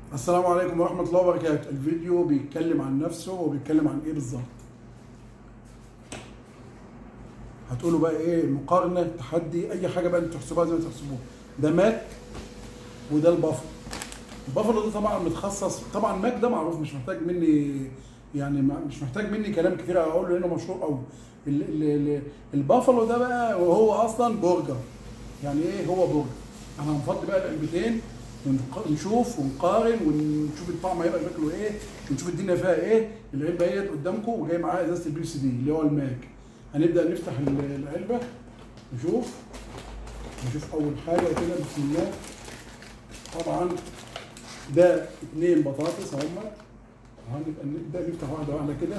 السلام عليكم ورحمة الله وبركاته الفيديو بيتكلم عن نفسه وبيتكلم عن ايه بالظبط هتقولوا بقى ايه مقارنة تحدي اي حاجة بقى انتوا تحسبوها زي ما تحسبوها ده ماك وده البافلو البافلو ده طبعا متخصص طبعا ماك ده معروف مش محتاج مني يعني ما- مش محتاج مني كلام كتير اقول لانه مشهور قوي ال- ال- ال- البافلو ده بقى وهو اصلا برجر يعني ايه هو برجر انا هنفضي بقى العلبتين ونق- ونشوف ونقارن ونشوف الطعم هيبقى شكله ايه ونشوف الدنيا فيها ايه العلبه اهيت قدامكم وجاي معاها ازازه البي سي دي اللي هو الماك هنبدا نفتح ال- العلبه نشوف نشوف اول حاجه كده بسم الله طبعا ده اتنين بطاطس هم هنبقى نبدا نفتح واحده واحده كده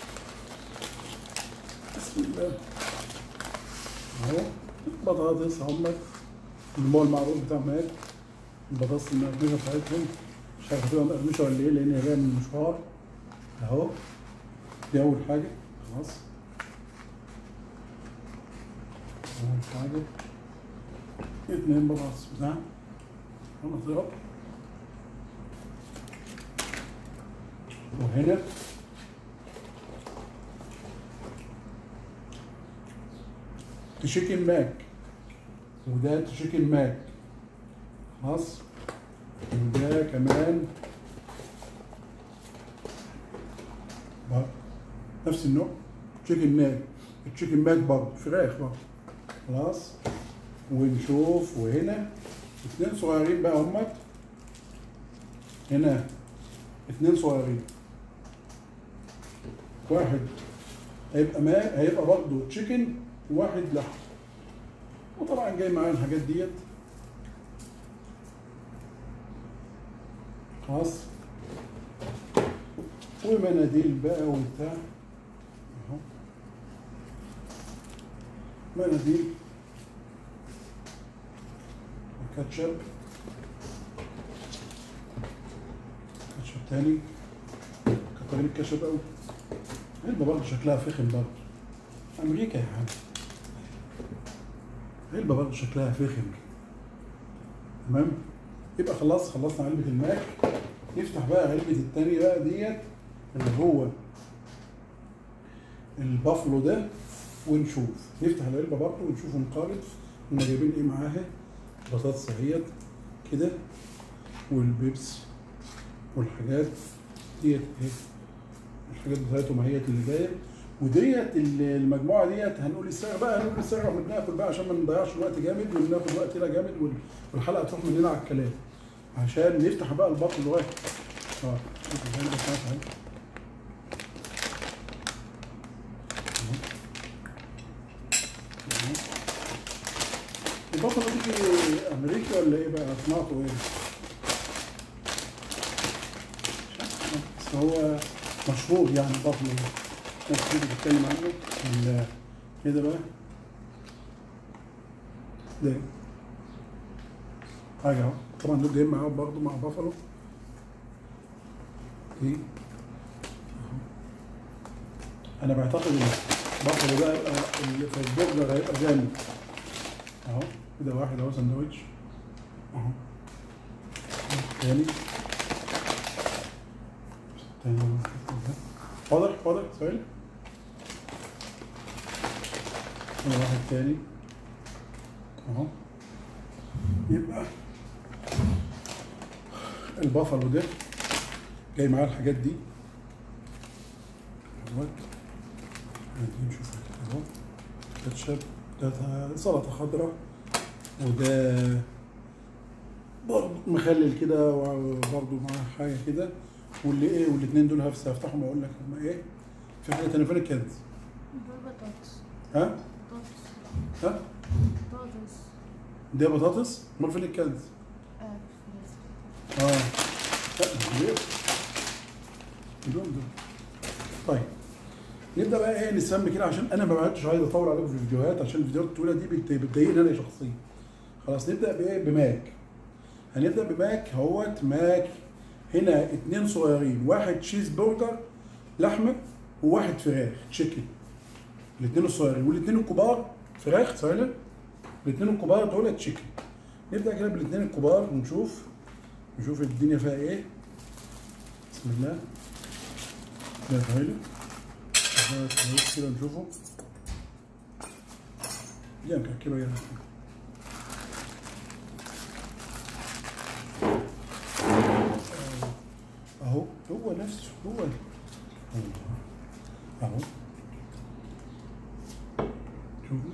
بسم الله اهو بطاطس هم اللي هو المعروف بتاع ماك البطاطس المقرمشه بتاعتهم مش عارف هتبقى مقرمشه ولا ايه لان هي جايه من المشوار اهو دي اول حاجه خلاص اول حاجه اتنين بطاطس بتاع نضرب وهنا تشيكن ماك وده تشيكن ماك خلاص وده كمان بقى. نفس النوع تشيكن ماك التشيكن ماك برضه فراخ برضه خلاص ونشوف وهنا اتنين صغيرين بقى همت هنا اتنين صغيرين واحد هيبقى ما هيبقى برضه تشيكن وواحد لحم وطبعا جاي معايا الحاجات ديت خلاص ومناديل بقى وبتاع اهو مناديل وكاتشب كاتشب تاني كترين الكاتشب قوي علبة برضه شكلها فخم برضه أمريكا يا عم علبة برضه شكلها فخم تمام يبقى خلاص خلصنا علبة الماك نفتح بقى علبة التانية بقى ديت اللي هو البافلو ده ونشوف نفتح العلبة برضه ونشوف ونقارن هما جايبين ايه معاها بطاطس اهيت كده والبيبس والحاجات ديت اهي الحاجات بتاعتهم اهيت اللي جايه وديت ال- المجموعه ديت هنقول السعر بقى هنقول السعر واحنا بناكل بقى عشان ما نضيعش الوقت جامد وناخد وقت كده جامد وال- والحلقه تروح مننا على الكلام عشان نفتح بقى البطن الواحد اه شوف العلبه بتاعتها اهي أهو. أهو. البطل دي امريكي ولا ايه بقى صناعته ايه؟ مش عارف. بس هو مشهور يعني البطل ده ناس كتير بتتكلم عنه ال- كده بقى ده حاجة اهو طبعا دول جايين معاهم برضه مع بافلو دي أهو. انا بعتقد ان بافلو ده يبقى اللي في البرجر هيبقى جامد اهو كده واحد اهو سندوتش اهو تاني تاني واضح واضح سؤال كده واحد تاني اهو يبقى البافلو ده جاي معاه الحاجات دي اهوت عايزين نشوف اهو كاتشب ده سلطة خضراء وده برضه مخلل كده وبرضه معاه حاجة كده واللي ايه والاتنين دول هفس هفتحهم واقول لك هما ايه في حاجة تانية فين الكنز؟ دول بطاطس ها؟ بطاطس ها؟ بطاطس ده بطاطس؟ امال فين الكنز؟ آه في اه لا ليه؟ بدون دول طيب نبدا بقى ايه نسمي كده عشان انا ما بعدتش عايز اطول عليكم في الفيديوهات عشان الفيديوهات الطويله دي بت- بتضايقني انا شخصيا خلاص نبدا بايه بماك هنبدا بماك اهوت ماك هنا اتنين صغيرين واحد تشيز برجر لحمه وواحد فراخ تشيكن الاثنين الصغيرين والاثنين الكبار فراخ ثواني الاثنين الكبار دول تشيكن نبدا كده بالاثنين الكبار ونشوف نشوف الدنيا فيها ايه بسم الله ده تعالى ده تعالى كده نشوفه يا مكعكبة يا اهو هو نفسه هو اهو شوفوا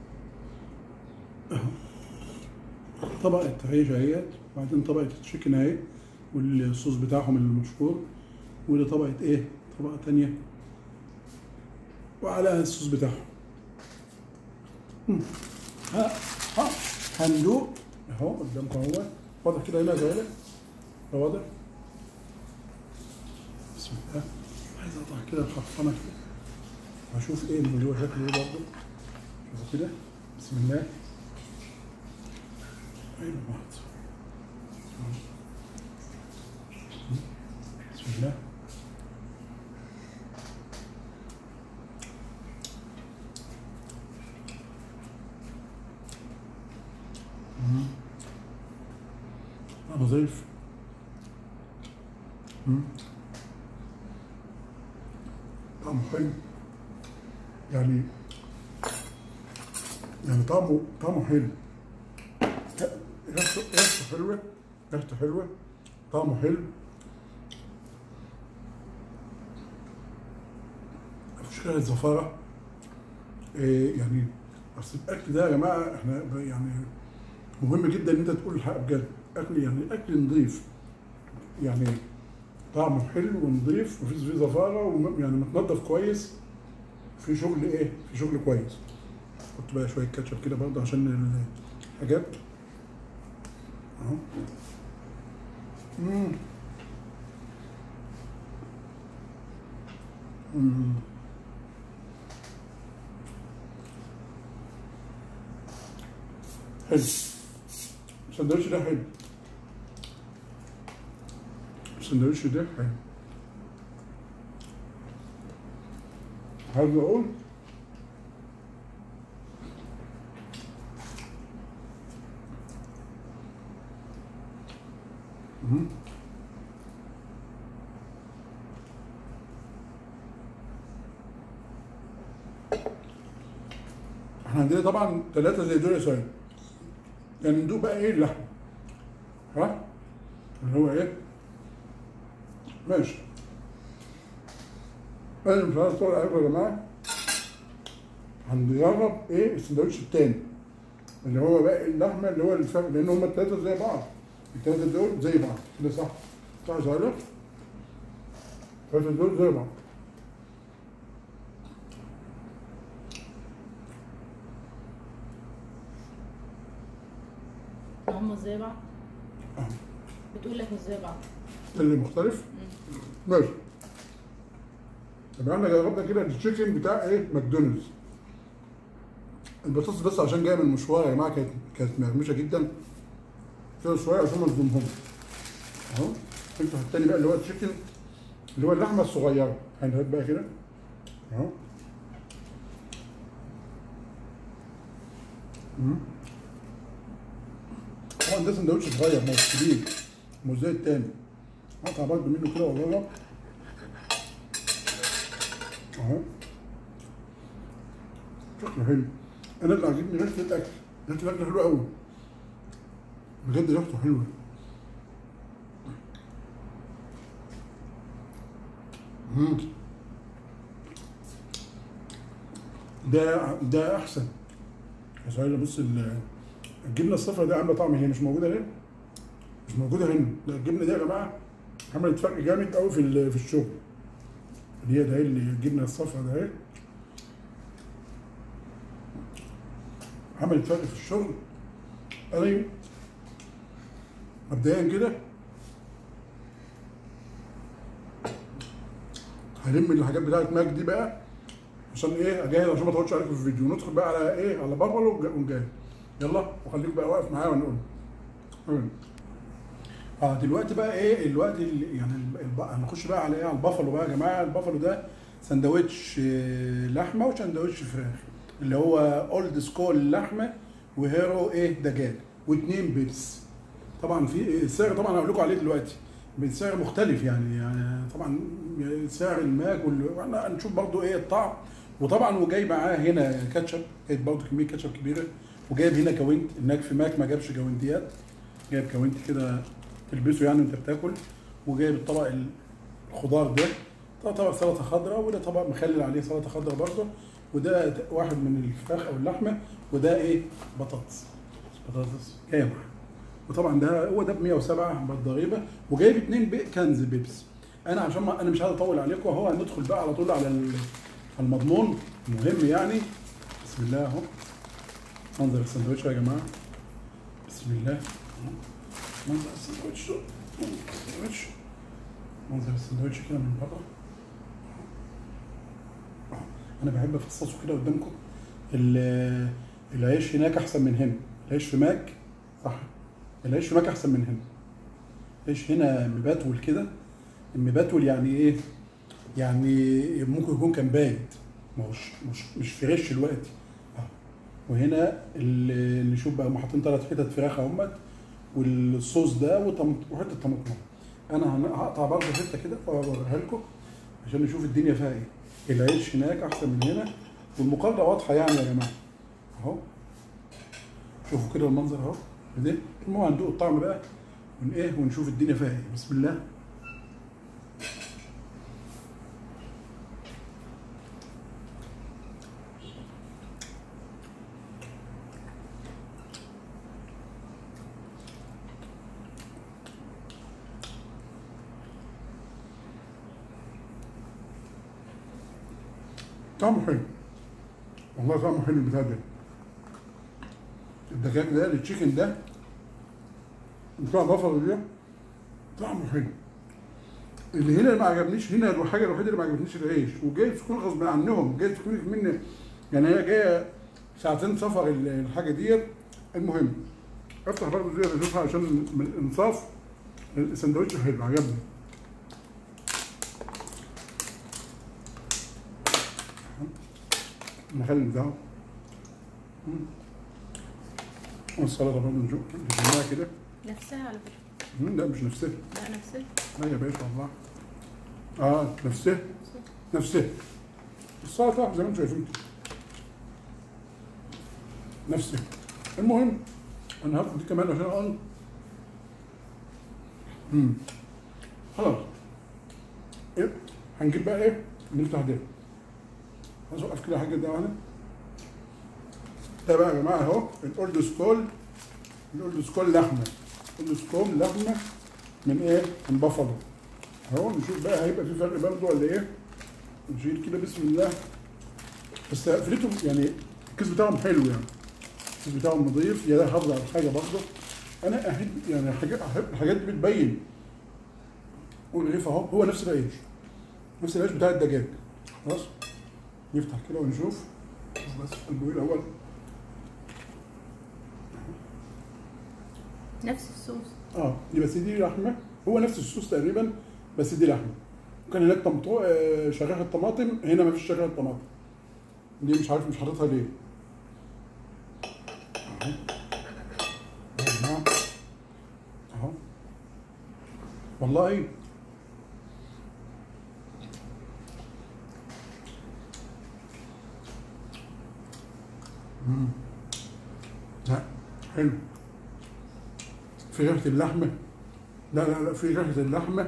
اهو طبقة عيش اهيت وبعدين طبقة التشيكن اهي والصوص بتاعهم المشهور ودي طبقة ايه؟ طبقة تانية وعليها الصوص بتاعهم مم. ها ها هندوق اهو قدامكم اهو واضح كده هنا زي ده واضح بسم الله عايز اقطع كده الخرفانه كده واشوف ايه من جوه شكله ايه برضه شوفوا كده بسم الله ايوه بعض بسم الله مم. نظيف مم. طعمه حلو يعني يعني طعمه طعمه حلو ريحته ريحته حلوه ريحته حلوه طعمه حلو مفيش كده زفاره إيه يعني اصل الاكل ده يا جماعه احنا ب- يعني مهم جدا ان انت تقول الحق بجد اكل يعني اكل نظيف يعني طعمه حلو ونظيف مفيش فيه زفاره وم- يعني متنضف كويس في شغل ايه في شغل كويس حط بقى شويه كاتشب كده برضه عشان الحاجات اهو مم. مم. حلو السندوتش ده حلو السندوتش ده حلو عايز اقول مم. احنا عندنا طبعا ثلاثة زي دول يا سيد يعني ندوق بقى ايه اللحم ها اللي هو ايه ماشي انا مش عايز اطول عليكم يا جماعه هنجرب ايه السندوتش التاني اللي هو بقى اللحمه اللي هو الفرق لان هما التلاته زي بعض التلاته دول زي بعض كده صح صح يا صالح التلاته دول زي بعض هم ازاي بعض؟ اه بتقول لك ازاي بعض؟ اللي مختلف ماشي طب احنا جربنا كده التشيكن بتاع ايه ماكدونالدز البطاطس بس عشان جايه من المشوار يا جماعه كانت كانت مهمشه جدا كده شويه عشان ما نظلمهم اهو الفلفل التاني بقى اللي هو التشيكن اللي هو اللحمه الصغيره هنهد بقى كده اهو مم. طبعا ده سندوتش صغير مش كبير مش زي التاني اقطع برضه منه كده واجرب اهو شكله حلو انا اللي عاجبني ريحه الاكل ريحه الاكل حلوه قوي بجد ريحته حلوه مم. ده ده احسن يا سهيل بص ال- الجبنه الصفرا دي عامله طعم هي مش موجوده هنا مش موجوده هنا لا الجبنه دي يا جماعه عملت فرق جامد قوي في ال- في الشغل اللي هي ده اللي الجبنه الصفرا ده اهي عملت فرق في الشغل انا مبدئيا كده هلم الحاجات بتاعت ماك دي بقى عشان ايه اجهز عشان ما تقعدش عليكم في الفيديو ندخل بقى على ايه على بافالو ونجهز يلا وخليك بقى واقف معايا ونقول تمام. اه دلوقتي بقى ايه الوقت اللي يعني الب- الب- هنخش بقى على ايه على البافالو بقى يا جماعه البافالو ده سندوتش آه، لحمه وسندوتش فراخ اللي هو اولد سكول لحمه وهيرو ايه دجاج واثنين بيبس طبعا في السعر طبعا هقول لكم عليه دلوقتي بسعر مختلف يعني يعني طبعا سعر الماك وال- واحنا هنشوف برضو ايه الطعم وطبعا وجاي معاه هنا كاتشب جايب برضو كميه كاتشب كبيره وجايب هنا كوينت هناك في ماك ما جابش كوينتيات جايب كوينت كده تلبسه يعني وانت بتاكل وجايب الطبق الخضار ده ده طبق سلطه خضراء وده طبق مخلل عليه سلطه خضراء برضه وده واحد من الفراخ او اللحمه وده ايه بطاطس بطاطس جامع وطبعا ده هو ده ب 107 بالضريبه وجايب اتنين بي كنز بيبس انا عشان ما انا مش عايز اطول عليكم اهو هندخل بقى على طول على ال- على المضمون المهم يعني بسم الله اهو منظر السندوتش يا جماعه بسم الله أهو. منظر السندوتش ده. السندوتش منظر السندوتش كده من بره أهو. انا بحب افصصه كده قدامكم ال- العيش هناك احسن من هنا العيش في ماك صح العيش في ماك احسن من هنا العيش هنا مبتول كده المبتول يعني ايه يعني ممكن يكون كان بايت ما هوش مش مش فريش دلوقتي أهو. وهنا اللي نشوف بقى هم حاطين ثلاث حتت فراخ اهمت والصوص ده وطمط وحته طماطم انا هن- هقطع برضه حته كده واوريها لكم عشان نشوف الدنيا فيها ايه العيش هناك احسن من هنا والمقارنه واضحه يعني يا جماعه اهو شوفوا كده المنظر اهو ده المهم هندوق الطعم بقى ون ايه ونشوف الدنيا فيها ايه بسم الله طعمه حلو والله طعمه حلو البتاع ده الدجاج ده التشيكن ده بتاع بافلو ده طعمه حلو اللي هنا ما عجبنيش هنا الحاجه الوحيده اللي ما عجبتنيش العيش وجاي تكون غصب عنهم جاي تكون مني يعني هي جايه ساعتين سفر ال- الحاجه ديت المهم افتح برضه زي اشوفها عشان من الانصاف السندوتش حلو عجبني المخلل بتاعه مم. والسلطه برضه نشوف نشوفها كده نفسها على فكره مم، لا مش نفسها لا نفسها لا يا باشا والله اه نفسها نفسها السلطه زي ما انتم شايفين نفسها المهم انا هاخد دي كمان عشان اقول امم خلاص ايه هنجيب بقى ايه نفتح ده عايز اوقف كده حاجه ده واحده ده بقى يا جماعه اهو الاولد سكول الاولد سكول لحمه الاولد سكول لحمه من ايه؟ من بافالو اهو نشوف بقى هيبقى في فرق برضه ولا ايه؟ نشيل كده بسم الله بس قفلتهم يعني الكيس بتاعهم حلو يعني الكيس بتاعهم نظيف يا ده حافظ على الحاجه برضه انا احب يعني حاجات احب الحاجات دي بتبين والرغيف اهو هو نفس العيش نفس العيش بتاع الدجاج خلاص نفتح كده ونشوف شوف بس قلبه ايه الاول نفس الصوص اه دي بس دي لحمه هو نفس الصوص تقريبا بس دي لحمه كان هناك طمطو آه، شرايح طماطم هنا ما فيش شرايح طماطم دي مش عارف مش حاططها ليه اهو أهو يا جماعة. اهو والله مم. لا حلو في ريحة اللحمة لا لا لا في ريحة اللحمة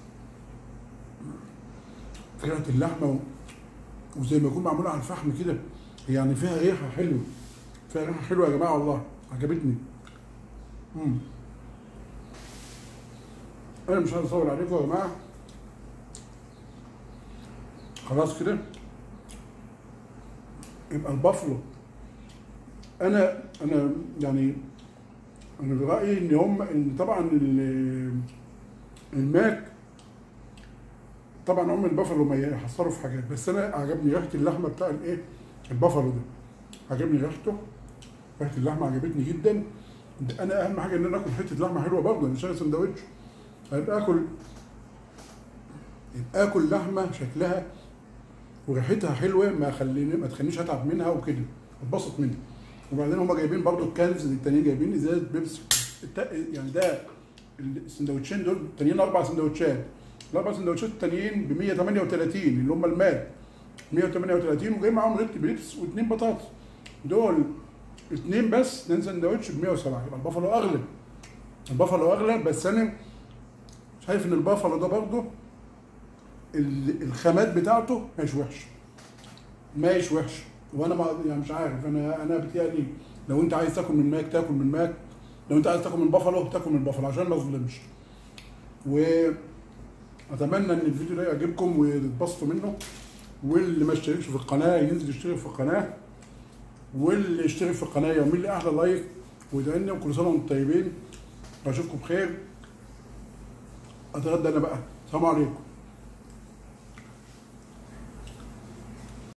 في ريحة اللحمة و... وزي ما يكون معمولة على الفحم كده يعني فيها ريحة حلوة فيها ريحة حلوة يا جماعة والله عجبتني مم. أنا مش عايز أصور عليكم يا جماعة خلاص كده يبقى البافلو أنا أنا يعني انا برايي ان هم ان طبعا ال- الماك طبعا هم البافلو ما يحصلوا في حاجات بس انا عجبني ريحه اللحمه بتاع الايه البافلو ده عجبني ريحته ريحه اللحمه عجبتني جدا ده انا اهم حاجه ان انا اكل حته لحمه حلوه برضه انا شايل سندوتش هبقى اكل يبقى اكل لحمه شكلها وريحتها حلوه ما خليني ما تخلينيش اتعب منها وكده اتبسط منها وبعدين هما جايبين برضو الكنز التانيين جايبين ازازه بيبسي الت- يعني ده السندوتشين دول التانيين اربع سندوتشات الاربع سندوتشات التانيين ب 138 اللي هم الماك 138 وجاي معاهم ريد بريبس واثنين بطاطس دول اثنين بس اثنين سندوتش ب 107 يبقى البافلو اغلى البافلو اغلى بس انا شايف ان البافلو ده برضه ال- الخامات بتاعته مش وحش مش وحش وانا ما يعني مش عارف انا انا بتهيألي لو انت عايز تاكل من ماك تاكل من ماك لو انت عايز تاكل من بافلو تاكل من بافلو عشان ما اظلمش واتمنى ان الفيديو ده يعجبكم وتتبسطوا منه واللي ما اشتركش في القناه ينزل يشترك في القناه واللي يشترك في القناه يعمل لي احلى لايك ويدعي لنا وكل سنه وانتم طيبين اشوفكم بخير اتغدى انا بقى السلام عليكم